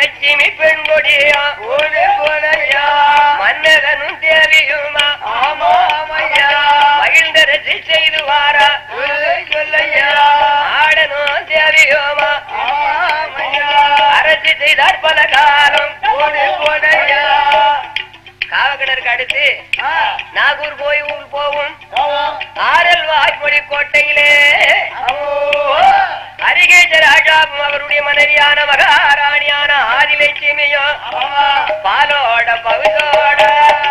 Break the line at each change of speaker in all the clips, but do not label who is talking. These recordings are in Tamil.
லட்சுமி பெண் கொடியா
ஒரு கொடையா
மன்னதனும் தேவியுமா
ஆமா ஆமையா
மகிழ்ந்த ரசி செய்து வாரா
சொல்லை சொல்லையா
ஆடனும் தேவியுமா
ஆமையா
அரசு செய்தார் பல காலம்
ஒரு கொடையா
காவகடருக்கு அடுத்து
ஆ,
நாகூர் போய் ஊர் போகும்
ஆமா.
ஆரல் வாய்மொழி கோட்டையிலே
ஆமோ.
அரிகேஜ ராஜாவும் அவருடைய மனைவியான மகாராணியான ஆதிலட்சுமியும்
ஆமா.
பாலோட பகுதோட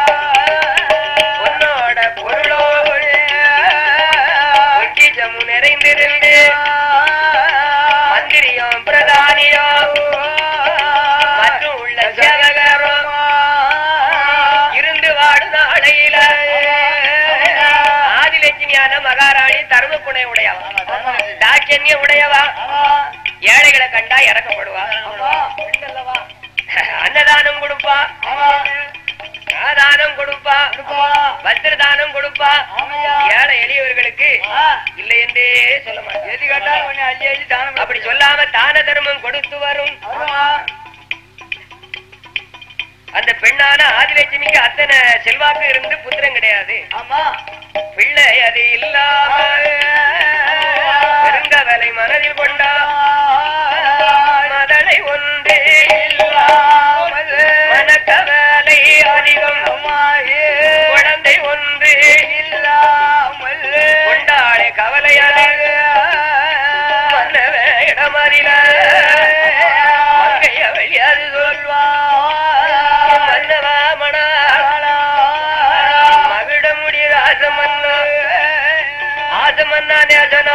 பொன்னோட பொருளோடு பொக்கிஷமும் நிறைந்திருந்து மந்திரியும் பிரதானியும் மற்றும் உள்ள சேவகரும் இருந்து வாடும் நாளையில ஆதிலட்சுமியான மகாராணி தர்மப்புணை உடையவா தாட்சண்ய உடையவா ஏழைகளை கண்டா இறக்கப்படுவா அன்னதானம் கொடுப்பா தானம் கொடுப்பா வஸ்திர தானம் கொடுப்பா ஏழை எளியவர்களுக்கு இல்லை என்றே சொல்ல மாட்டேன்
எது கேட்டாலும் உன்னை அள்ளி அள்ளி தானம்
அப்படி சொல்லாம தான தர்மம் கொடுத்து வரும்
ஆமா.
அந்த பெண்ணான ஆதிலட்சுமிக்கு அத்தனை செல்வாக்கு இருந்து புத்திரம் கிடையாது
ஆமா
பிள்ளை அது இல்லாம பெருங்கவலை மனதில் கொண்டா மதலை ஒன்று இல்லாமல் மனக்கவலை அதிகம் குழந்தை ஒன்று
இல்லாமல்
கொண்டாளே கவலையாளே மன்னவ இடமறில மங்கைய வெளியாது சொல்வா மன்னவா மனா மகிழமுடி ராசமன்னா ஆசமன்னா நேசனா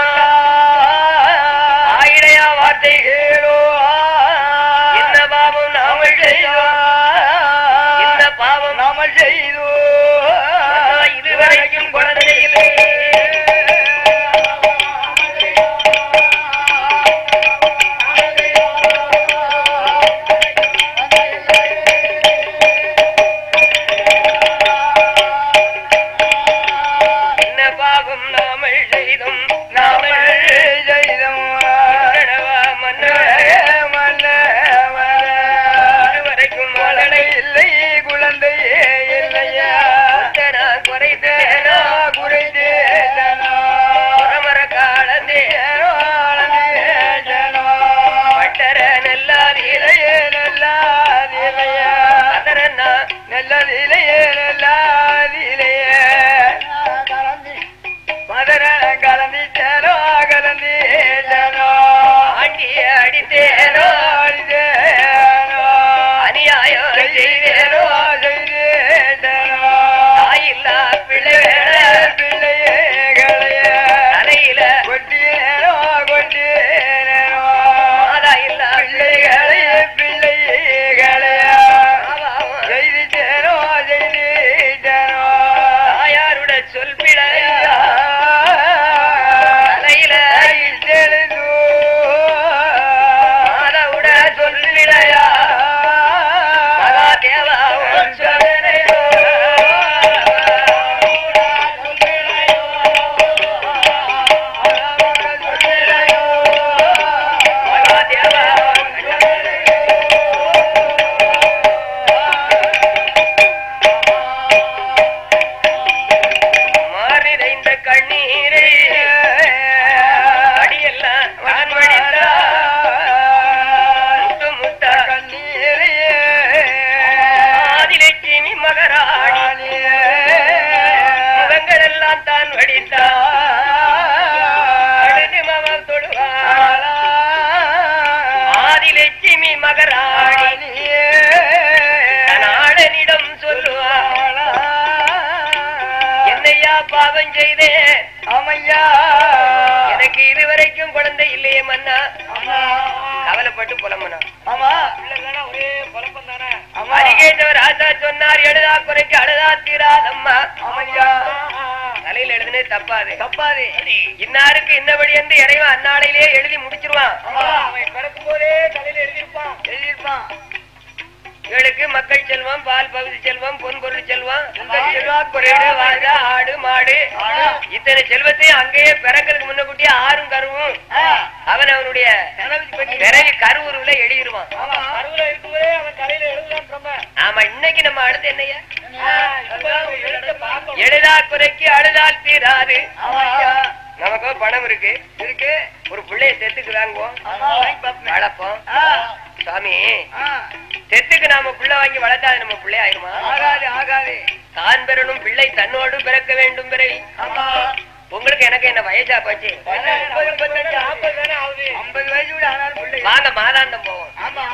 ஆயிரையா வார்த்தை கேளோ இந்த பாவம் நாமல் செய்தோம் இந்த பாவம்
நாமல் செய்தோ
மன்னா இதுவரைக்கும் குழந்தை இல்லை என்ன பாவம் நாமல் செய்தும் நாமல் மன்னவா மன்னவா இதுவரைக்கும் மலனை
இல்லை குழந்தையே இல்லையா
ஒத்தனா குறைத்தேனா
குறைந்தேனா
புறமர காலந்தே பட்டர நல்லாதீரை அதரன்னா
நல்லதிலேயே நல்லாதிலேயே மதர கலந்திட்டனோ கலந்திட்டனோ
ஆண்டிய அடித்தேனோ அநியாயம் செய்தேனோ தாயில்லா பிள்ளை வேண தலையில மாதா இல்லா பிள்ளைகளை தாயாருட சொல் பிழையா தலையில மாதாவுட சொல் பிழையா மகா தேவா உன் சோதனையோ. மகா தேவா உன் மாறிடைந்த கண்ணீரை அடியெல்லாம் நான் வடித்தா முத்து முத்தா ஆதிலட்சுமி மகராணி முகங்கள் எல்லாம் தான் வடித்தா அழுது மவம் தொழுவாள் ஆதிலட்சுமி மகராணி நாடனிடம் சொல்லுவாள் என்னையா பாவம் செய்தேன்
அம்மையா
எனக்கு இதுவரைக்கும் குழந்தை இல்லையே மன்னா
அம்மா
கவலைப்பட்டு புலம்புனா
ஆமா
ஒரே புலப்பம் தானே
ஆமா
அரிகேட்டவர் ஆசா சொன்னார் எழுதா குறைக்கு அழுதா தீராதம்மா
அம்மையா
தலையில எழுதுனே தப்பாது
தப்பாது
இன்னாருக்கு இன்னபடி என்று இறைவன் அந்நாளையிலேயே எழுதி முடிச்சிருவான்
ஆமா.
அவன் பிறக்கும் போதே தலையில எழுதியிருப்பான்
எழுதியிருப்பான்
இவளுக்கு மக்கள் செல்வம் பால் பகுதி செல்வம் பொன் பொருள் செல்வம்
ஆமா.
செல்வா குறைடு வாழா ஆடு மாடு
ஆமா.
இத்தனை செல்வத்தையும் அங்கேயே பிறக்கிறதுக்கு முன்னக்கூட்டியே ஆறும் கருவும்
ஆ.
அவன் அவனுடைய பிறவி கருவுருவுல எழுதிருவான் ஆமா இன்னைக்கு நம்ம அடுத்து என்னையா எழுதா குறைக்கு அழுதால் தீராது நமக்கு பணம் இருக்கு இருக்கு ஒரு பிள்ளைய செத்துக்கு வாங்குவோம் வளர்ப்போம் சாமி செத்துக்கு நாம பிள்ளை வாங்கி வளர்த்தா அது நம்ம பிள்ளை ஆயிருமா
ஆகாது ஆகாது
தான் பெறணும் பிள்ளை தன்னோடு பிறக்க வேண்டும் பிறவி
ஆமா
உங்களுக்கு எனக்கு என்ன வயசா போச்சு
ஐம்பது வயசு கூட ஆனாலும் பிள்ளை
வாங்க மாதாந்தம் போவோம்
ஆமா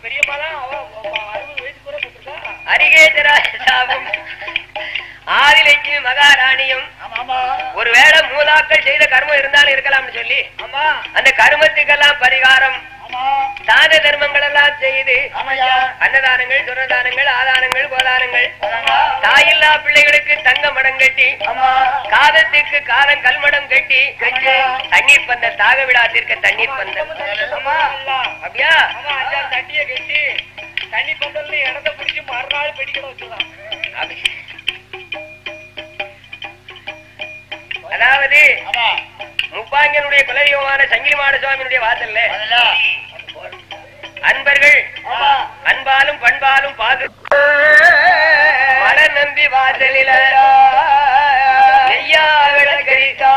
அரிகேசரா சாபம் ஆதிலட்சுமி மகாராணியும் ஒருவேளை மூதாக்கள் செய்த கர்மம் இருந்தாலும் இருக்கலாம்னு சொல்லி
ஆமா
அந்த கருமத்துக்கெல்லாம் பரிகாரம்
ஆமா
தான தர்மங்கள் எல்லாம் செய்து
ஆமையா
அன்னதானங்கள் துரதானங்கள் ஆதானங்கள் கோதானங்கள்
ஆமா.
தாயில்லா பிள்ளைகளுக்கு தங்க மடம் கட்டி
ஆமா
காதத்துக்கு காலம் கல்மடம் கட்டி
கட்டி.
தண்ணீர் பந்த தாக விடாத்திருக்க தண்ணீர் பந்தம்
ஆமா
அப்படியா
தண்ணிய கட்டி தண்ணி பந்தல்ல இடத்த பிடிச்சி மறுநாள் பெடிக்கணும் வச்சுதான்
அப்படி. அதாவது
ஆமா
முப்பாங்கனுடைய குலதெய்வமான சங்கிலிமான சுவாமியினுடைய வாசல்ல அன்பர்கள்
ஆமா.
அன்பாலும் பண்பாலும் பாது மலர் நம்பி வாசலில நெய்யா விளக்கரித்தா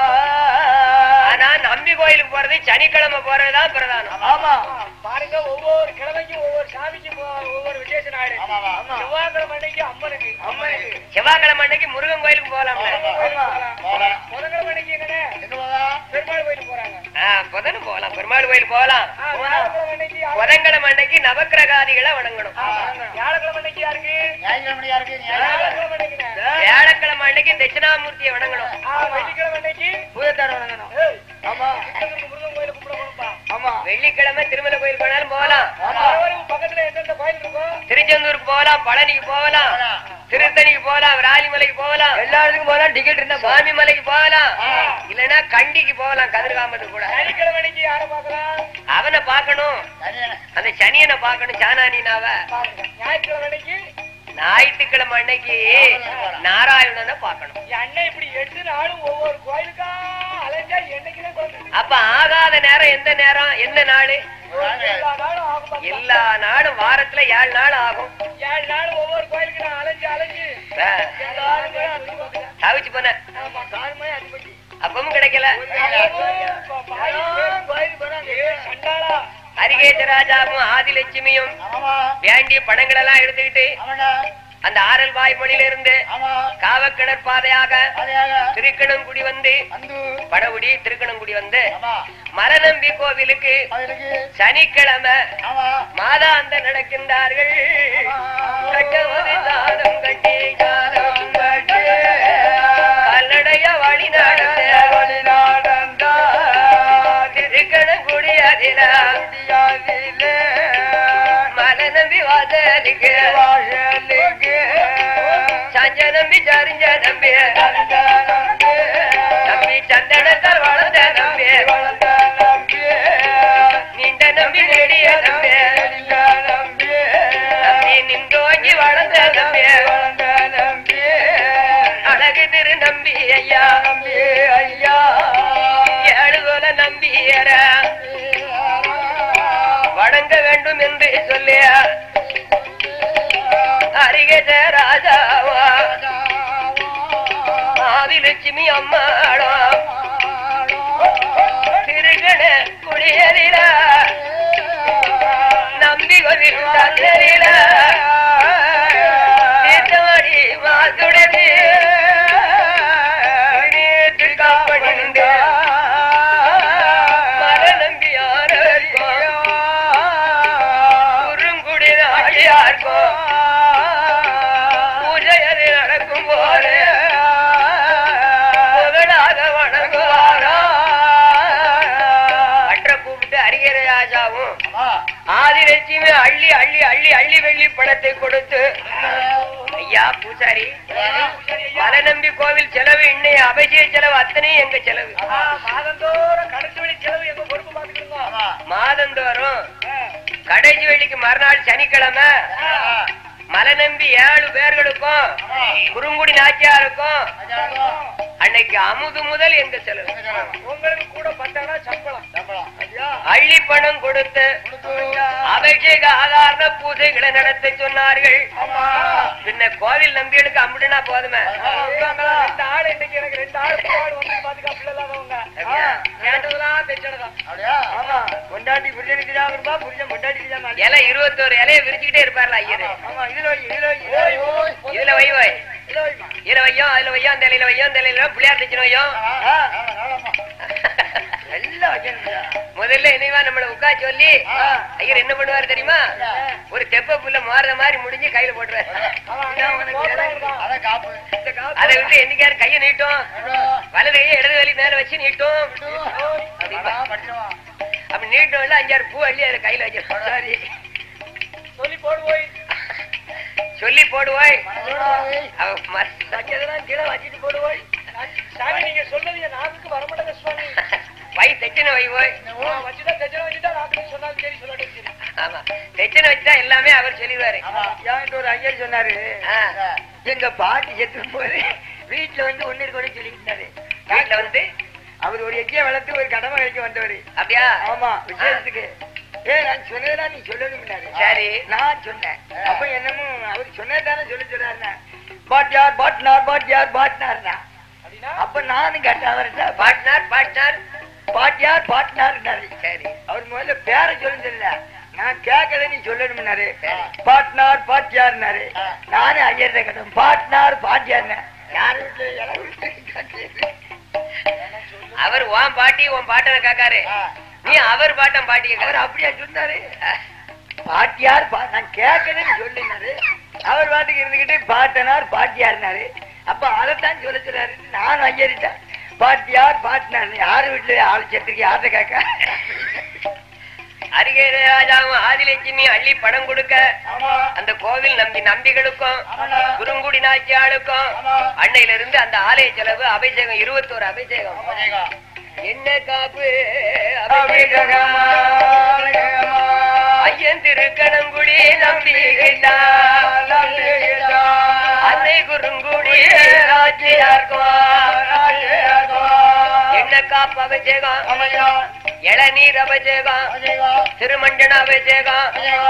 ஆனா நம்பி கோயிலுக்கு போறது சனிக்கிழமை போறதுதான் பிரதானம்
ஆமா
பாருங்க ஒவ்வொரு கிழமைக்கும் ஒவ்வொரு சாமிக்கு போ- ஒவ்வொரு விசேஷ நாடு
ஆமா, ஆமா.
செவ்வாய்க்கிழமை அன்னைக்கு அம்மனுக்கு
அம்மனுக்கு.
செவ்வாய்க்கிழமை அன்னைக்கு முருகன் கோயிலுக்கு போகலாம்ல
ஆமா.
புதன்கிழமை அன்னைக்கு எங்கண்ணே
எங்க போதா?
பெருமாள் கோயிலுக்கு போறாங்க
ஆ, புதன் போகலாம் பெருமாள் கோயில் போகலாம்
ஆ, வியாழக்கிழமை அன்னைக்கு யாரு-
புதன்கிழமை அன்னைக்கு நவக்கிரகாதிகளை வணங்கணும்
ஆ, வியாழக்கிழமை அன்னைக்கு யாருக்கு
ஞாயிற்றுக்கிழமையா இருக்கு, ஞாயிற்றுக்கிழமை.
வியாழக்கிழமை அன்னைக்குண்ணே.
வியாழக்கிழமை அன்னைக்கு தட்சிணாமூர்த்தியை வணங்கணும்
ஆ, வெள்ளிக்கிழமை அன்னைக்கு
பூதத்தார் வணங்கணும்.
ஏய்,
ஆமா
கிருஷ்ணகிரி முருகன் கோயிலுக்கு கும்பிட போகணும்பா.
ஆமா
வெள்ளிக்கிழமை திருமலை கோயில் போனாலும் போகலாம்
திருவாரூர் பக்கத்துல எந்தெந்த கோயில் இருக்கோ
திருச்செந்தூருக்கு போகலாம் பழனிக்கு போகலாம் திருத்தணிக்கு போகலாம் விராலிமலைக்கு போகலாம்
எல்லா இடத்துக்கும் போனா டிக்கெட் இருந்தா போ.
சுவாமி மலைக்கு போகலாம்
ஆ.
இல்லைன்னா கண்டிக்கு போகலாம் கதிர்காமத்துக்கு கூட
சனிக்கிழமை அன்னைக்கு யாரை பார்க்கலாம்
அவனை பார்க்கணும்
சரியான.
அந்த சனியனை பார்க்கணும் சானானினாவ
பாருங்க ஞாயிற்றுக்கிழமை அன்னைக்கு
ஞாயிற்றுக்கிழமை அன்னைக்கு நாராயணனை பார்க்கணும்
என் அண்ணன் இப்படி எட்டு நாளும் ஒவ்வொரு கோயிலுக்கா அலைஞ்சா என்னைக்குதான் குழந்தை
அப்ப ஆகாத நேரம் எந்த நேரம் என்ன நாள்
எல்லா நாளும் ஆகும் பாப்பா.
எல்லா நாளும் வாரத்துல ஏழு நாள் ஆகும்
ஏழு நாள் ஒவ்வொரு கோயிலுக்கு நான் அலைஞ்சு அலைஞ்சு
ஆ,
எல்லாரும் போய் அடிச்சு பார்க்கிறேன்.
தவிச்சு போன
ஆமா, கால் மணி அஞ்சு மணிக்கு.
அப்பவும் கிடைக்கல
அப்போ பாய் பேரும் கோயிலுக்கு போறாங்க. ஏய், சண்டாளா.
அரிகேச ராஜாவும் ஆதிலட்சுமியும்
ஆமா
வேண்டிய பணங்கள் எல்லாம் எடுத்துக்கிட்டு
ஆமாடா
அந்த ஆரல் வாய்மொழியில இருந்து
ஆமா
காவக்கிணர் பாதையாக
அதையாக
திருக்கணங்குடி வந்து
வந்து
படகுடி திருக்கணங்குடி வந்து
ஆமா
மரநம்பி கோவிலுக்கு
அவருக்கு
சனிக்கிழமை
ஆமா
மாதாந்த நடக்கின்றார்கள் கட்டவரு சாதம் கட்டி சாதம் கட்டி கல்லடைய வழி நடந்த
வழி நடந்தா
திருக்கணங்குடி அதில
குடியாதிலே
மரநம்பி வாசலுக்கு
வாழலுக்கு
சஞ்ச நம்பி சரிஞ்ச நம்பி
அந்த நம்பி
நம்பி சந்தனத்தால் வளர்ந்த நம்பி
வளர்ந்த நம்பி
நீண்ட நம்பி நெடிய நம்பி
எழில நம்பி
நம்பி நின்றோங்கி வளர்ந்த நம்பி
வளர்ந்த நம்பி
அழகு திரு நம்பி ஐயா
நம்பி ஐயா
ஏழுகோல நம்பியர வணங்க வேண்டும் என்று சொல்லி அரிகேச ராஜாவா ஆதிலட்சுமி அம்மாடா திருகண குடியரில நம்பி கோவில் தந்தரில தீர்த்தவாடி மாசுடனே நேற்று காப்பணிந்து மர நம்பியாருக்கும் குறுங்குடி நாடியாருக்கும் பூஜை அது நடக்கும் போது புகழாக வணங்குவாரா அற்ற கூப்பிட்டு அரிகர ராஜாவும் ஆதிலட்சுமி அள்ளி அள்ளி அள்ளி அள்ளி வெள்ளி பணத்தை கொடுத்து ஐயா பூசாரி மலநம்பி கோவில் செலவு இன்னைய அபிஷேக செலவு அத்தனையும் எங்க செலவு
ஆ, மாதந்தோறும் கடைசி வழி செலவு எங்க பொறுப்பு பாத்துக்கிடுங்க
மாதந்தோறும் கடைசி வெள்ளிக்கு மறுநாள் சனிக்கிழமை மலநம்பி ஏழு பேர்களுக்கும் குறுங்குடி நாச்சியாருக்கும் அன்னைக்கு அமுது முதல் எங்க செலவு
உங்களுக்கு கூட பத்தாயிரம் சம்பளம்
அள்ளி பணம் கொடுத்து அபிஷேக ஆகார பூஜைகளை நடத்த சொன்னார்கள் பின்ன கோவில் நம்பிகளுக்கு அம்பிடுனா போதுமே
ரெண்டு ஆள் இன்னைக்கு எனக்கு ரெண்டு ஆள் ஆள் வந்து பாத்துக்க அப்படி இல்லாதவங்க
அப்படியா?
கேட்டதெல்லாம் தைச்சதுதான்
ஆமா பொண்டாட்டி புருஷனுக்கு தான் இருப்பா புருஷன் பொண்டாட்டிக்கு தான் மாட்டா.
இலை இருபத்தோரு இலைய விரிச்சுக்கிட்டே இருப்பார்ல ஐயரு
ஆமா இதுல வை இதுல வை இதுல வை.
இதுல வை வை
இதுல வைமா.
இதுல வையும் அதுல வையும் அந்த இலையில வையும் அந்த இலையில பிள்ளையார் தைச்சு வையும்
ஆ, எல்லாம் வைக்கணும்டா.
முதல்ல என்னவா நம்மள உட்கா சொல்லி
ஆ.
ஐயர் என்ன பண்ணுவாரு தெரியுமா ஒரு தெப்ப புல்ல மாறுற மாதிரி முடிஞ்சு கையில போட்டுருவாரு
ஆமா, இதான் உனக்கு இடம். அதான் காப்பு. இந்த காப்பு.
அதை விட்டு என்னைக்காரு கையை நீட்டும் வலது கையை இடது வலி மேல வச்சு நீட்டும்
அதான் பட்டினம்.
அப்படி நீட்டும் இல்ல அஞ்சாறு பூ அள்ளி அதை கையில வச்சிருக்கோம் சரி
சொல்லி போடு போய்
சொல்லி போடுவாய்
மனதோட வை.
அவ ம-
வச்சதெல்லாம் கீழே வச்சிட்டு போடு போய் சாமி நீங்க சொல்றது என் நாக்குக்கு வரமாட்டேங்க சுவாமி
வை தெச்சனை வை போய்
ஆ, வச்சுட்டா தைச்சல வச்சுட்டா நாக்குக்கு சொன்னாலும் சரி சொல்லட்டும் சரி
ஆமா தெச்சனை வச்சா எல்லாமே அவர் சொல்லிடுவாரு
ஆமா. என்கிட்ட ஒரு ஐயர் சொன்னாரு
ஆ.
எங்க பாட்டி செத்து போது வீட்டுல வந்து ஒண்ணு இருக்கணும் சொல்லிக்கிட்டாரு
வீட்டுல வந்து
அவர் ஒரு எக்கிய வளர்த்து ஒரு கடமை கழிக்க வந்தவரு
அப்படியா
ஆமா விசேஷத்துக்கு ஏ நான் சொன்னதா நீ சொல்லணும்னாரு
சரி.
நான் சொன்னேன் அப்ப என்னமோ அவர் சொன்னதானே சொல்ல சொல்றாருன்னா பாட் யார் பாட் நார் பாட் யார் பாட் நார்னா
அப்படின்னா
அப்ப நானும் கேட்டேன் அவர்கிட்ட
பாட்னார் பாட்னார்
பாட் யார் பாட் நார்னாரு
சரி
அவர் முதல்ல பேரை சொல்லுங்க தெரியல நான் கேட்கல நீ சொல்லணும்னாரு
சரி.
பாட்னார் பாட்டியார்னாரு நானே ஐயர் கேட்டேன் பாட்னார் பாட்டியார்ன யார் வீட்டுல இலை வீட்டுல
அவர் உன் பாட்டி உன் பாட்டனை காக்காரு நீ அவர் பாட்டம் பாட்டி
அவர்
கேட்கற
அப்படியா சொன்னாரு பாட்டியார் பா- நான் கேட்கணும்னு சொல்லினாரு அவர் பாட்டுக்கு இருந்துகிட்டு பாட்டனார் பாட்டியார்னாரு அப்ப அதைத்தான் சொல்ல சொல்றாரு நான் ஐயரிட்டேன் பாட்டியார் பாட்டினார் யாரு வீட்டுல ஆள் சேர்த்துருக்கு யார்கிட்ட கேட்க
அருகே ராஜாவும் ஆதிலட்சுமி அள்ளி படம் கொடுக்க அந்த கோவில் நம்பி நம்பிகளுக்கும் குறுங்குடி நாச்சியாளுக்கும் அன்னையில இருந்து அந்த ஆலய செலவு அபிஷேகம் இருபத்தோரு அபிஷேகம் என்ன காப்பு அபிஷேகம் ஐயன் திருக்கணங்குடி நம்பிக்கிட்டா அன்னை குறுங்குடி என்ன காப்பு அபிஷேகம் இளநீர் அபிஷேகம் திருமண்டன அபிஷேகம்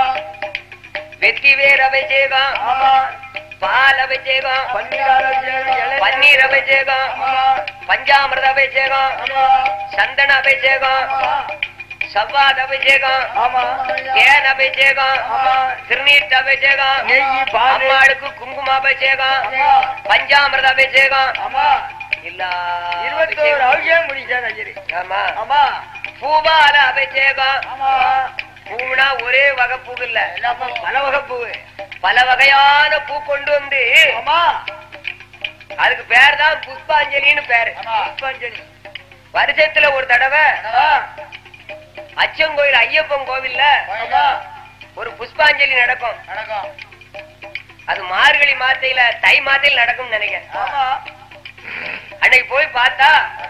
வெத்திவேர் அபிஷேகம் பால் அபிஷேகம் பன்னீர் அபிஷேகம் பஞ்சாமிரத அபிஷேகம் சந்தன அபிஷேகம் சவ்வாத் அபிஷேகம் தேன் அபிஷேகம் திருநீர் அபிஷேகம்
நெய், பால்.
அம்மாளுக்கு குங்கும அபிஷேகம் பஞ்சாமிரத அபிஷேகம் இல்லா
இருபத்தோரு அபிஷேகம் முடிச்சார் ஐயரு
ஆமா
ஆமா
பூபால அபிஷேகம்
ஆமா
பூனா ஒரே வகை பூ இல்ல
பல வகை பூ
பல வகையான பூ கொண்டு வந்து
ஆமா
அதுக்கு பேர் தான் புஷ்பாஞ்சலின்னு பேரு
புஷ்பாஞ்சலி
வருஷத்துல ஒரு தடவை
ஆ,
அச்சங்கோயில் ஐயப்பன் கோவில்ல
ஆமா
ஒரு புஷ்பாஞ்சலி நடக்கும் அது மார்கழி மாத்தையில தை மாத்தையில நடக்கும் நினைக்கிறேன்
ஆமா
அன்னைக்கு போய் பார்த்தா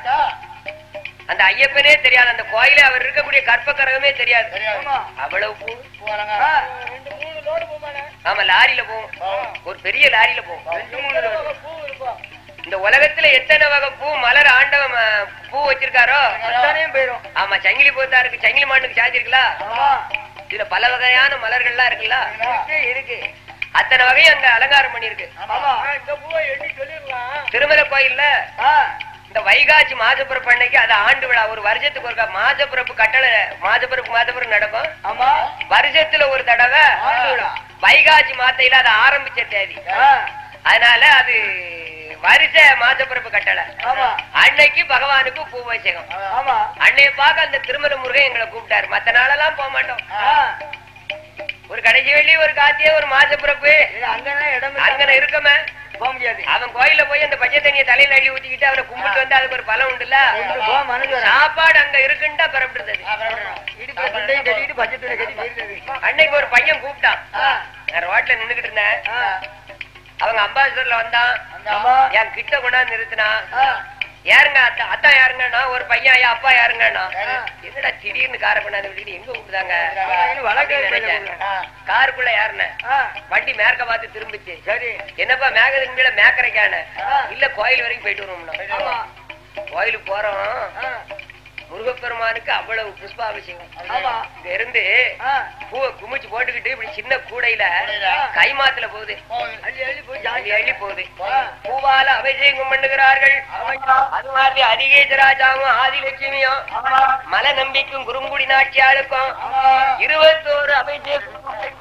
அந்த ஐயப்பனே தெரியாது அந்த கோயில அவர் இருக்கக்கூடிய கற்பக்கரகமே தெரியாது
ஆமா
அவ்வளவு பூ
ஆ,
ரெண்டு மூணு லோடு போமானே
ஆமா லாரியில போகும் ஒரு பெரிய லாரியில போகும்
ரெண்டு மூணு தடவை.
பூ இருக்கும்
இந்த உலகத்துல எத்தனை வகை பூ மலர் ஆண்டவன் அஹ், பூ வச்சிருக்காரோ
அத்தனையும் போயிரும்
ஆமா சங்கிலி பூத்தா இருக்கு சங்கிலி மாட்டுக்கு சாஞ்சிருக்குல்ல
ஆமா
இதுல பல வகையான மலர்கள்லாம் இருக்குல்ல
இருக்கு, இருக்கு
அத்தனை வகையும் அங்க அலங்காரம் பண்ணிருக்கு
ஆமா
இந்த பூவை எண்ணி சொல்லிடலாம்
திருமலை கோயில்ல
ஆ,
இந்த வைகாசி மாசப்பிறப்பு அன்னைக்கு அது ஆண்டு விழா ஒரு வருஷத்துக்கு ஒரு மாசப்பிறப்பு கட்டளை மாசப்பிறப்பு மாசப்பிறப்பு நடக்கும்
ஆமா
வருஷத்துல ஒரு தடவை
ஆண்டு விழா.
வைகாசி மாத்தையில அது ஆரம்பிச்ச தேதி
ஆ,
அதனால அது வருஷ மாசப்பிறப்பு கட்டளை
ஆமா
அன்னைக்கு பகவானுக்கு பூவபிஷேகம்
ஆமா
அன்னைய பார்க்க அந்த திருமல முருகன் எங்களை கூப்பிட்டாரு மத்த நாளெல்லாம் போக மாட்டோம்
ஆ,
ஒரு கடைசி வெள்ளி ஒரு காத்தியே ஒரு மாசப்பிறப்பு
இது அங்கன இடம்
அங்கன இருக்கமே
போக முடியாது
அவன் கோயில்ல போய் அந்த பச்சை தண்ணியை தலையில அள்ளி ஊத்திக்கிட்டு அவரை கும்பிட்டு வந்து அதுக்கு ஒரு பலம் உண்டுல்ல
கொண்டு போக மனசு வராது.
சாப்பாடு அங்க இருக்குன்ட்டா பரப்பிடுறது
இடுப்புல துண்டையும் கட்டிட்டு பச்சை துணி கட்டி போயிருந்தது
அன்னைக்கு ஒரு பையன் கூப்பிட்டான்
ஆ,
நான் ரோட்ல நின்னுகிட்டு இருந்தேன்
ஆ,
அவங்க அம்பாசிடர்ல வந்தான்
ஆமா
என் கிட்ட கொண்டாந்து நிறுத்தினான்
ஆ,
யாருங்க அத்தா அத்தா யாருங்கண்ணா ஒரு பையன் ஐயா அப்பா யாருங்கண்ணா
ஆ.
என்னடா திடீர்னு காரை கொண்டாந்து விட்டுட்டு எங்க கூப்பிட்டாங்க
இது வடக்கு
அப்படின்னு நினைச்சேன்.
நினைச்சேன்.
காருக்குள்ள யாருன்னு
ஆ,
வண்டி மேற்க பார்த்து திரும்பிச்சு
சரி
என்னப்பா மேகதுக்கு மேல மேக்கரைக்கான
ஆ.
இல்ல கோயில் வரைக்கும் போயிட்டு வருவோம்னா
ஆமா
கோயிலுக்கு போறோம்
ஆ,
முருகப்பெருமானுக்கு அவ்வளவு புஷ்பாபிஷேகம்
ஆமா.
இங்க இருந்து
ஆ,
பூவை குமிச்சு போட்டுக்கிட்டு இப்படி சின்ன கூடையில கைமாத்துல போகுது
அள்ளி அள்ளி போய்
அள்ளி
ஜாலி
அள்ளி போகுது
ஆ.
பூவால அபிஷேகம் பண்ணுகிறார்கள் அது மாதிரி அதிகேஜராஜாவும் ஆதிலட்சுமியும் மலை நம்பிக்கும் குறுங்குடி நாட்டியாளுக்கும் இருபத்தோரு அபிஷேகம்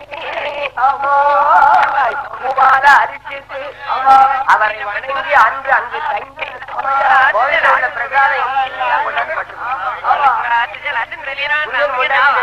பூவால அரிசித்து அவரை வணங்கி அன்று அங்கு தங்கி கோவிலில் உள்ள பிரசாதம் எல்லாம் கொண்டாடப்பட்டது. புதன் முன்னாடி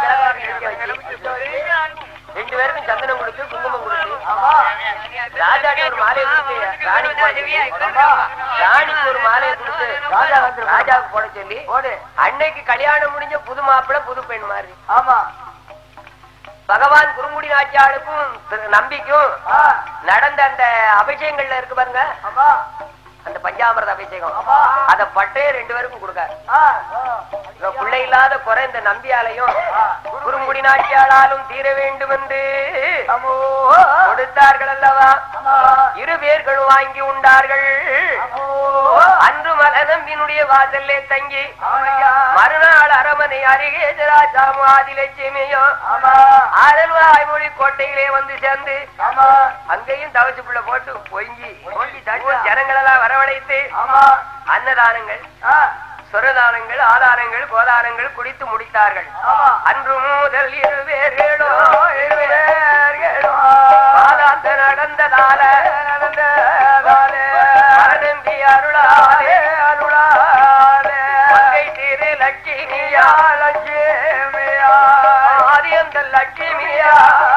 ரெண்டு பேருக்கும் சந்தனம் கொடுத்து குங்குமம் கொடுத்து ராஜாக்கு ஒரு மாலையை கொடுத்து ராணிக்கு போட சொல்லி ராணிக்கு ஒரு மாலையை கொடுத்து ராஜாவுக்கு போட சொல்லி அன்னைக்கு கல்யாணம் முடிஞ்ச புது மாப்பிள்ளை புது பெண் மாதிரி
ஆமா
பகவான் குறுங்குடி நாச்சியாளுக்கும் திரு நம்பிக்கும் நடந்த அந்த அபிஷேகங்கள்ல இருக்கு பாருங்க
ஆமா
அந்த பஞ்சாமிரத அபிஷேகம்
ஆமா.
அத பட்டே ரெண்டு பேருக்கும் கொடுக்காரு
ஆ,
இவன் பிள்ளை இல்லாத குறை இந்த நம்பியாலையும் குறுங்குடி நாட்டியாளாலும் தீர வேண்டும் என்று
அம்மோ.
கொடுத்தார்கள் அல்லவா
ஆமா.
இரு பேர்களும் வாங்கி உண்டார்கள்
அம்மோ.
அன்று மலநம்பினுடைய வாசல்லே தங்கி
ஆமையா.
மறுநாள் அரமனை அருகே ஜராஜாமு ஆதிலட்சுமியும்
ஆமா.
ஆதல்வாய் மொழி கோட்டையிலே வந்து சேர்ந்து
ஆமா.
அங்கேயும் தவச்சு புள்ள போட்டு பொங்கி ஜனங்களெல்லாம் வரவழைத்து
ஆமா.
அன்னதானங்கள்
ஆ,
சுரதானங்கள் ஆதாரங்கள் கோதானங்கள் குடித்து முடித்தார்கள்
ஆமா.
அன்று முதல் இருவேர்களோ
இருவேர்களோ.
மாதாந்த நடந்ததால
நடந்ததாலே.
மரணம்பி அருளாலே
அருளாலே.
மங்கை திரு லட்சுமியா
லட்சுமியா.
ஆதியந்த லட்சுமியா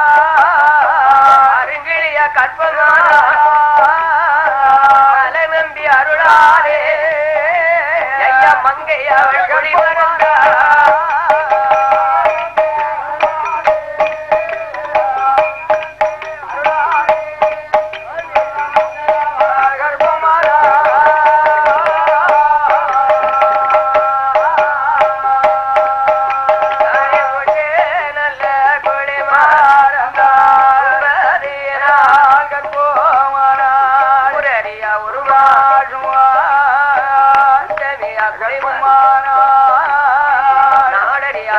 அருங்கிழிய கற்பனா நம்பி அருளாலே ஐயா மங்கை அவள் கொடி நல்ல கொடி மாறியா ஒரு நாடறியா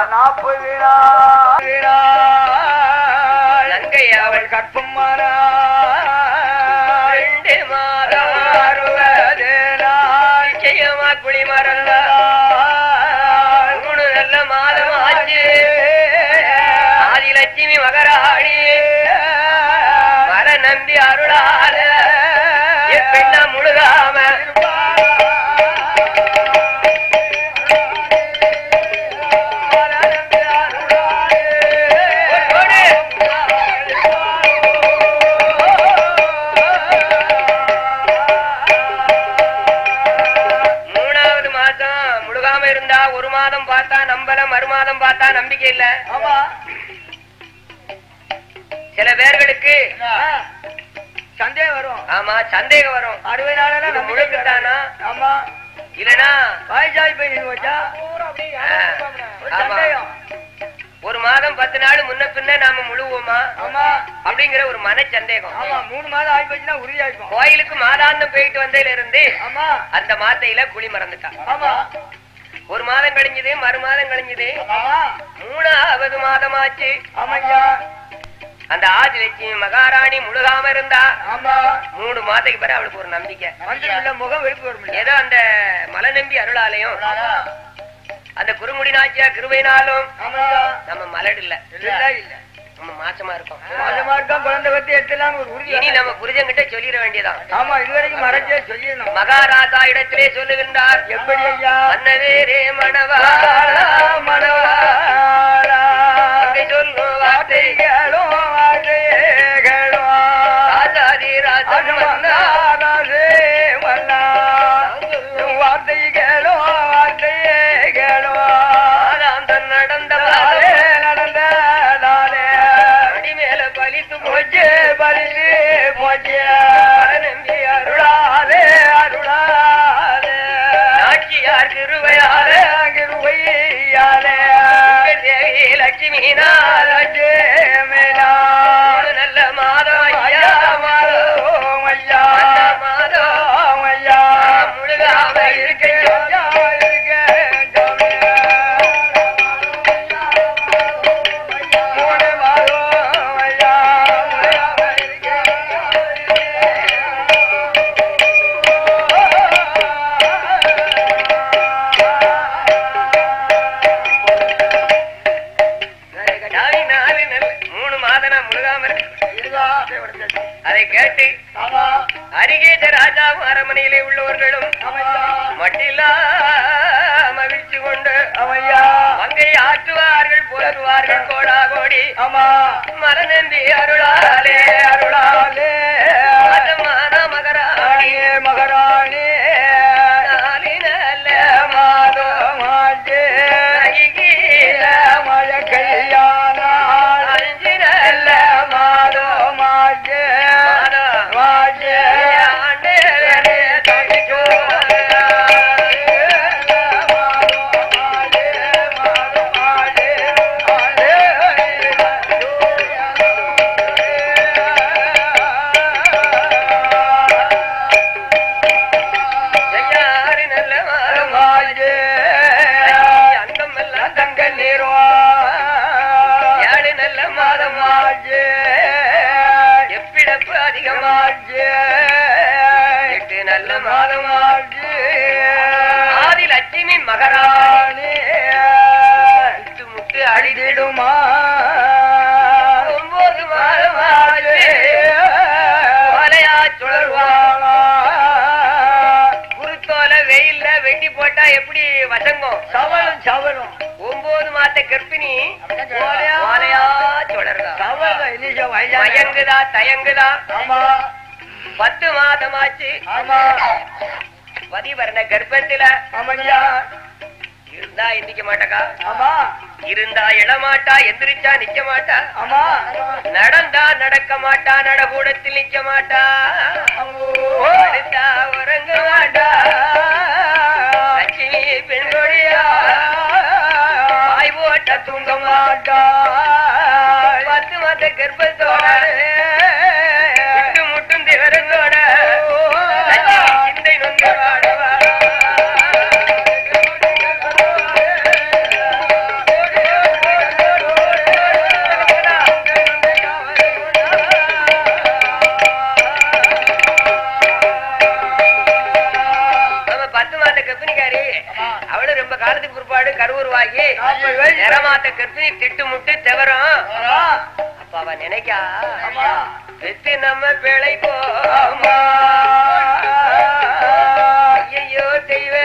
நங்கை அவள்
கற்பம்
ரெண்டு மாதம் நிச்சயமா குழி மறந்த மூணு நல்ல மாதம் ஆச்சு ஆதிலட்சுமி மகராணி மர நம்பி அருளால என் பெண்ணா முழுகாம மூணாவது மாசம் முழுகாம இருந்தா ஒரு மாதம் பார்த்தா நம்பல மறுமாதம் பார்த்தா நம்பிக்கை இல்ல
ஆமா
சில பேர்களுக்கு
சந்தேகம் வரும்
ஆமா சந்தேகம் வரும்
அறுபது நாளா
இது
நம்பிக்கை
முழுக்குதானா?
ஆமா
இல்லனா
வாய்ச்சாய் போய் நின்று வச்சா
ஆ,
ஒரு
ஆமா.
சந்தேகம்
ஒரு மாதம் பத்து நாள் முன்ன பின்ன நாம முழுவோமா
ஆமா
அப்படிங்கிற ஒரு மன சந்தேகம்
ஆமா மூணு மாதம் ஆகி போச்சுன்னா உறுதியாயிருக்கும்
கோயிலுக்கு மாதாந்தம் போயிட்டு வந்ததுல இருந்து
ஆமா
அந்த மாத்தையில குழி மறந்துட்டான்
ஆமா
ஒரு மாதம் கழிஞ்சது மறு மாதம் கழிஞ்சது
ஆமா
மூணாவது மாதமாச்சு
ஆமாய்யா
அந்த ஆதிலட்சுமி மகாராணி முழுகாம இருந்தா
ஆமா
மூணு மாதத்துக்கு பிறகு அவளுக்கு ஒரு நம்பிக்கை
வந்து உள்ள முகம் வெளுப்பு வரும்
ஏதோ அந்த மலை நம்பி அருளாலயம் அந்த குறுமுடி நாச்சியா கிருபைனாலும்
ஆமாய்யா
நம்ம மலடு இல்ல
இல்ல இல்ல
நம்ம மாசமா இருக்கோம்
மாதமா இருக்கா குழந்தை பத்தி எடுத்துலாம் ஒரு உறுதி
இனி நம்ம புரிஜங்கிட்ட சொல்லிட வேண்டியதான்
ஆமா இதுவரைக்கும் மறைச்சே சொல்லிடணும்
மகாராஜா இடத்திலே சொல்லுகின்றார்
எப்படி ஐயா
மன்னவேரே மணவா
மனவாளா
அங்கே சொல்லும் வார்த்தை
வார்த்தைகளும் வார்த்தைகளும்
ராஜாதி ராஜன் மன்னா
அகமன்னாரே மன்னா வார்த்தைகளும் வார்த்தைகளும்
மாதாந்தம் நடந்த
தானே
பாதை
நடந்ததானே
அடி மேல பலித்து
போச்சு பரிசு போச்சு
நம்பி
அருளாதே அருளாதே
நாச்சியார் திருவையாறு
கிருபையாலே
தேவி லட்சுமி நாள்
லட்சுமினா
நல்ல மாதம் ஐயா
மாதம் ஐயா
மாதம்
ஐயா
முழுகாம இருக்க
ஐயா இருக்க
அதை கேட்டு
ஆமா
அரிகேத ராஜாவும் அரமனையிலே உள்ளவர்களும்
ஆமையா
மட்டில்லா மகிழ்ச்சி கொண்டு
ஆமையா
மங்கை ஆற்றுவார்கள் போற்றுவார்கள் கோடா கோடி
ஆமா
மரநந்தி அருளாலே
அருளாலே
மதமான மகராணி
ராணியே மகாராணி
நாளினல்ல
மாதோ மாட்டே
மகிழ
மழ கல்யாணாள்
அஞ்சினல்ல
மாதோ மாட்டே மாட்டே
ஆண்டே ஐயாறு நல்ல மாதம் அங்கம் எல்லாம் ஏழு நல்ல மாதம் எப்பிடப்பு அதிகமா எட்டு நல்ல மாதம் ஆதி லட்சுமி மகராணி முட்டு முட்டு அடிதிடும் ஒன்பது மாதம் மலையா சுழல்வா குருத்தோல வெயில்ல வெட்டி போட்டா எப்படி வசங்கம்
சவலும் சவலும்
ஒன்பது மாத கர்ப்பிணி
ஓலையா?
ஓலையா சுழறதா
சவலும் இனிஷம் வயசான
மயங்குதா தயங்குதா
ஆமா
பத்து மாதமாச்சு
ஆமா
பதிவரண கர்ப்பத்துல
ஆமாய்யா
இருந்தா எந்திக்க மாட்டக்கா
ஆமா
இருந்தா எழமாட்டா எந்திரிச்சா நிக்க மாட்டா
ஆமா
நடந்தா நடக்க மாட்டா நடகூடத்தில் நிக்க மாட்டா படுத்தா உறங்க மாட்டா லட்சுமி பெண்கொடியா வாய் போட்ட தூங்க மாட்டா பத்து மாத கர்ப்பத்தோட முட்டு முட்டும் திவரத்தோட லட்சுமி சிந்தை நொந்து வாடுவா நம்ம பத்து மாத கர்ப்பிணிக்காரி அவளும் ரொம்ப காலத்துக்கு பிற்பாடு கருவுருவாகி
நாற்பது வயசு.
நிறமாத்த கர்ப்பிணி திட்டு முட்டு செவரும்
ஆமா
அப்ப அவ நினைக்கா
ஆமா
பெத்து நம்ம பிழைப்போ
ஆமா
ஐயோ தெய்வ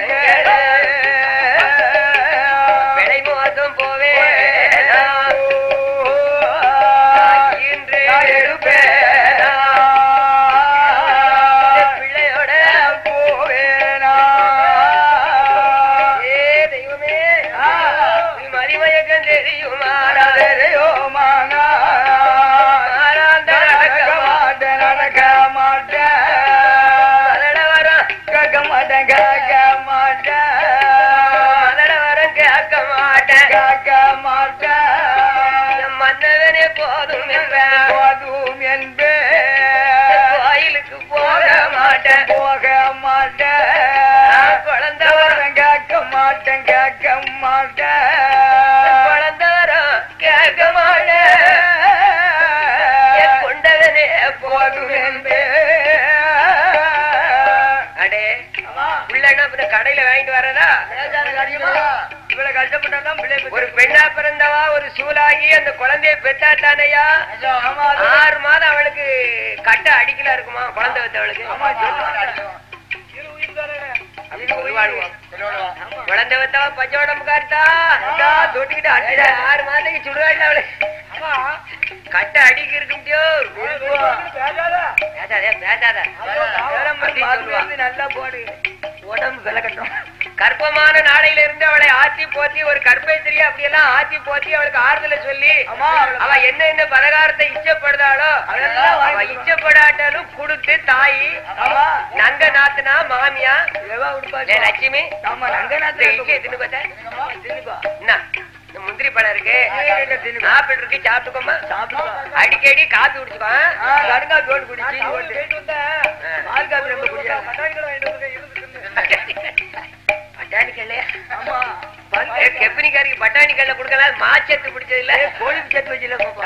பிழை மோசம் போவே இன்று எடுப்பேன் பிள்ளையோட ஏ தெய்வமே நீ மதிமயக்கம் தெரியுமாறாதே ஆராந்த நடக்கமா மலட வரம் மலட வரம் கேட்க மாட்டேன் என் மன்னவனே போதும் என்பேன் கோயிலுக்கு போக மாட்டேன்
போக மாட்டேன்
நான் குழந்தை வரம்
கேட்க மாட்டேன் கேட்க மாட்டேன்
குழந்தை வரம் கேட்க மாட்டேன் என் கொண்டவனே போதும் என்பேன் அடே பிள்ளைன்னா பின்ன கடையில வாங்கிட்டு வரதா
இவ்வளவு கஷ்டப்பட்டாதான் பிள்ளை
ஒரு பெண்ணா பிறந்தவா ஒரு சூலாகி அந்த குழந்தைய பெத்தாட்டானையா
ஆமா அது-
ஆறு மாதம் அவளுக்கு கட்ட அடிக்கல இருக்குமா குழந்தை வச்சவளுக்கு
ஆமா சொல்லுவாங்க
அப்படி சொல்லுவாளுவாம். குழந்தை வத்தவா பச்சை உடம்புக்காரித்தா தொட்டுக்கிட்டு அடிச்சா ஆறு மாதத்துக்கு சுடுவாள் அவளுக்கு கட்ட அடிக்க இருக்கும்டியோ பேசாதே பேசாத அப்படி சொல்லுவா.
நல்லா போடு உடம்பு விலகட்டும்
கர்ப்பமான நாளையில இருந்து அவளை ஆத்தி போத்தி ஒரு கற்பைத்திரி அப்படியெல்லாம் ஆத்தி போத்தி அவளுக்கு ஆறுதலை சொல்லி
ஆமா.
அவ என்ன என்ன பலகாரத்தை இச்சப்படுதாளோ
அதெல்லாம் வாங்கி
அவ இச்சப்படாட்டாலும் கொடுத்து தாயி
ஆமா
நங்க நாத்துனா மாமியா
எவா உடுப்பா
லே லட்சுமி
ஆமா ரங்கநாத்
இந்த இட்லியை தின்னு பார்த்தா
தின்னுப்பா
என்ன இந்த முந்திரி பழம் இருக்கு
தின்னுப்பா.
ஆப்பிள் இருக்கு சாப்பிட்டுக்கோமா
சாப்பிடுப்பா
அடிக்கடி காப்பி குடிச்சுக்கோ
ஆ, கடுங்கா போட்டு குடி சீனி போட்டு பால் காப்பி ரொம்ப குடிக்காது
பட்டாணிக்கல்லையா
ஆமா
ஏ, கெப்பினிக்காரிக்கு பட்டாணிக்கல்ல கொடுக்கலாம் மாச்சத்து பிடிச்சது இல்ல
கோழி சேர்த்து வச்சுல பாப்பா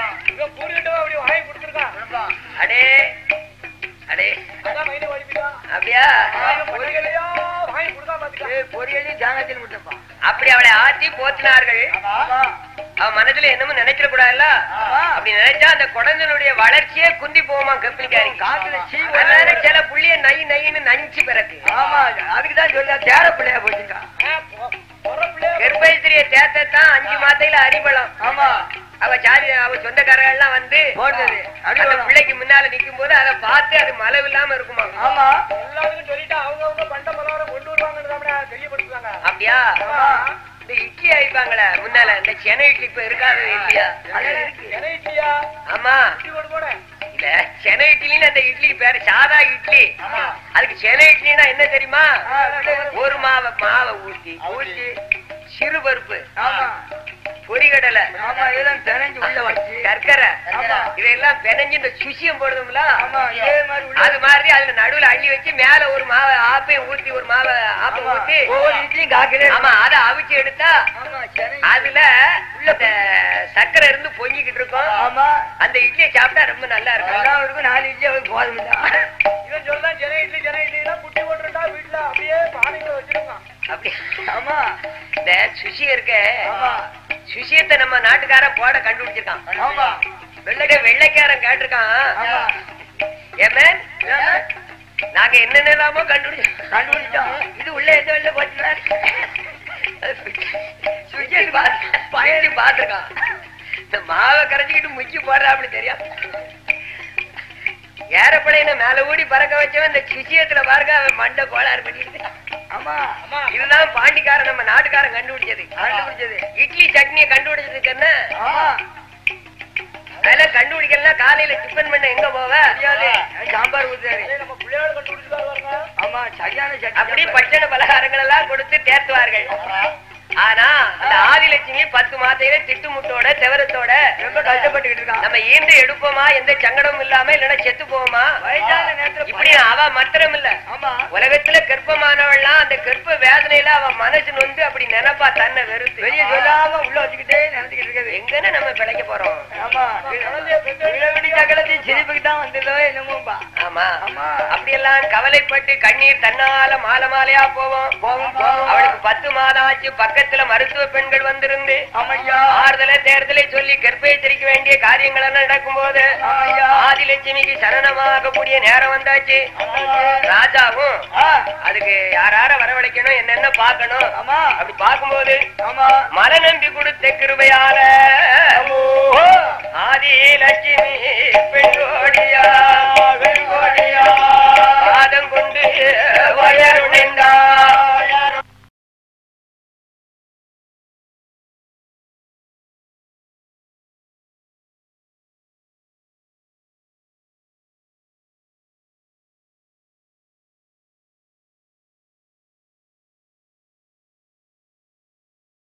அடே அடே அப்படியா
ஏய், பொரியலையும் ஜானத்தில் விட்டப்பா
அப்படி அவளை ஆட்டி போத்தினார்கள் அவ மனசுல என்னமோ நினைச்சிட கூடாதுல்ல அப்படி நினைச்சா அந்த குழந்தைகளுடைய வளர்ச்சியே குந்தி போகுமா கப்பிரிக்காரி
காத்துல சீ
அதனால சில புள்ளிய நை நைன்னு நஞ்சு பிறகு
ஆமா அதுக்குதான் சொல்ல தேர பிள்ளையா போச்சுக்கா
கர்ப்பைத்திரிய தேத்தான் அஞ்சு மாத்தையில அடிபலம்
ஆமா
அவ ஜாதி அவ சொந்தக்காரங்க எல்லாம் வந்து
போட்டது
அந்த
அடிபலம்.
பிள்ளைக்கு முன்னால நிக்கும் போது அதை பார்த்து அது மலவு இல்லாம இருக்குமா
ஆமா
எல்லாத்துக்கும் சொல்லிட்டு அவங்க அவங்க பண்ட பலவரம் கொண்டு வருவாங்கன்னு தெரியப்படுத்துவாங்க
அப்படியா இந்த இட்லி அடிப்பாங்களே முன்னால இந்த சென்னை இட்லி இப்ப இருக்காது இல்லையா
அது இருக்கு
என்ன இட்லியா
ஆமா
இட்லி கொண்டு போனேன்
இல்ல சென்னை இட்லின்னு அந்த இட்லிக்கு பேரு சாதா இட்லி அதுக்கு சென்னை இட்லினா என்ன தெரியுமா ஒரு மாவை மாவை ஊத்தி
ஊத்தி
சிறு பருப்பு
ஆமா
பொரிகடலை
ஆமா இதெல்லாம் பிணைஞ்சு உள்ள வச்சு
சர்க்கரை
ஆமா.
இதெல்லாம் பிணைஞ்சு இந்த சுசியம் போடுதுங்களா
ஆமா இதே மாதிரி உள்ள
அது மாதிரி அதுல நடுவுல அள்ளி வச்சு மேல ஒரு மாவை ஆப்பையும் ஊத்தி ஒரு மாவை ஆப்பை
ஆமா.
ஊத்தி
ஒவ்வொரு இட்லியும் காக்கிறேன்
ஆமா அதை அவிச்சு எடுத்தா
ஆமா சரி
அதுல உள்ள இந்த சர்க்கரை இருந்து பொங்கிக்கிட்டு இருக்கும்
ஆமா
அந்த இட்லியை சாப்பிட்டா ரொம்ப நல்லா இருக்கும்
நல்லா இருக்கும் நாலு இட்லி அவருக்கு போதும்
இவன் சொல்லலாம் ஜன இட்லி ஜன இட்லி எல்லாம் குட்டி போட்டுருந்தா வீட்டுல அப்படியே பானையில வச்சிருக்கான்
அப்படி
ஆமா
இந்த சுஷி இருக்க
ஆமா
சுஷியத்தை நம்ம நாட்டுக்காரன் போட கண்டுபிடிச்சிருக்கான்
ஆமா
வெள்ளை வெள்ளைக்காரன் கேட்டிருக்கான்
ஆமா
ஏமேன் நாங்க என்னென்னலாமோ கண்டுபிடிச்சோம்
கண்டுபிடிச்சோம் இது உள்ள எந்த வெளில போச்சுனாரு
சுஜி பயணி பாத்துருக்கான் இந்த மாவை கரைச்சிக்கிட்டு முக்கி போடுறா அப்படி தெரியும் ஏறப்படையின மேல ஊடி பறக்க வச்சவன் இந்த சுசியத்துல பாருங்க அவன் மண்டை கோளாறு பண்ணிட்டு
ஆமா
இதுதான் பாண்டிக்காரன் நம்ம நாட்டுக்காரன் கண்டுபிடிச்சது
கண்டுபிடிச்சது
இட்லி சட்னியை கண்டுபிடிச்சதுக்கு என்ன
ஆமா
அதெல்லாம் கண்டுபிடிக்கலாம் காலையில டிஃபன் பண்ண எங்க போவ
முடியாது சாம்பார் ஊத்துறாரு
அதே நம்ம பிள்ளையோட கண்டுபிடிச்சு பாருங்க
ஆமா சரியான
அப்படி
சட்னி
பச்சனை பலகாரங்கள் எல்லாம் கொடுத்து தேர்த்துவார்கள் ஆனா அந்த ஆதிலட்சுமி பத்து மாத்தையில திட்டுமுட்டோட செவரத்தோட
ரொம்ப கஷ்டப்பட்டுக்கிட்டு இருக்கான்
நம்ம ஈண்டு எடுப்போமா எந்த சங்கடமும் இல்லாம இல்லைன்னா செத்து போவோமா
வயசான நேரத்துல
இப்படி அவ மாத்திரம் இல்ல
ஆமா
உலகத்துல கர்ப்பமானவள்லாம் அந்த கர்ப்ப வேதனையில அவ மனசு நொந்து அப்படி நினைப்பா தன்னை வெறுத்து
வெளிய சொல்லாம உள்ள வச்சுக்கிட்டே நினைச்சுக்கிட்டு இருக்குது
எங்கன்னு நம்ம பிழைக்க போறோம்
ஆமா இளவெடி சகலத்தையும் சிரிப்புக்கு தான் வந்ததோ என்னமோப்பா
ஆமா
ஆமா.
அப்படியெல்லாம் கவலைப்பட்டு கண்ணீர் தன்னால மாலை மாலையா போவோம்
போவோம், போவோம்.
அவளுக்கு பத்து மாதம் ஆச்சு பக்கத்துல மருத்துவ பெண்கள் வந்திருந்து
ஆமையா
ஆறுதலை தேர்தலை சொல்லி கற்பை திரிக்க வேண்டிய காரியங்கள் எல்லாம் நடக்கும் போது
ஆமையா.
ஆதிலட்சுமிக்கு சரணமாக கூடிய நேரம் வந்தாச்சு ராஜாவும்
ஆ,
அதுக்கு யாரார வரவழைக்கணும் என்னென்ன பார்க்கணும்
ஆமா
அப்படி பார்க்கும்போது
ஆமா
மன நம்பி கொடுத்த கிருபையால
ஓ,
ஆதிலட்சுமி பெண்ணோடியா
வெண்கோடியா.
பாதம் கொண்டு வயருடைந்தார்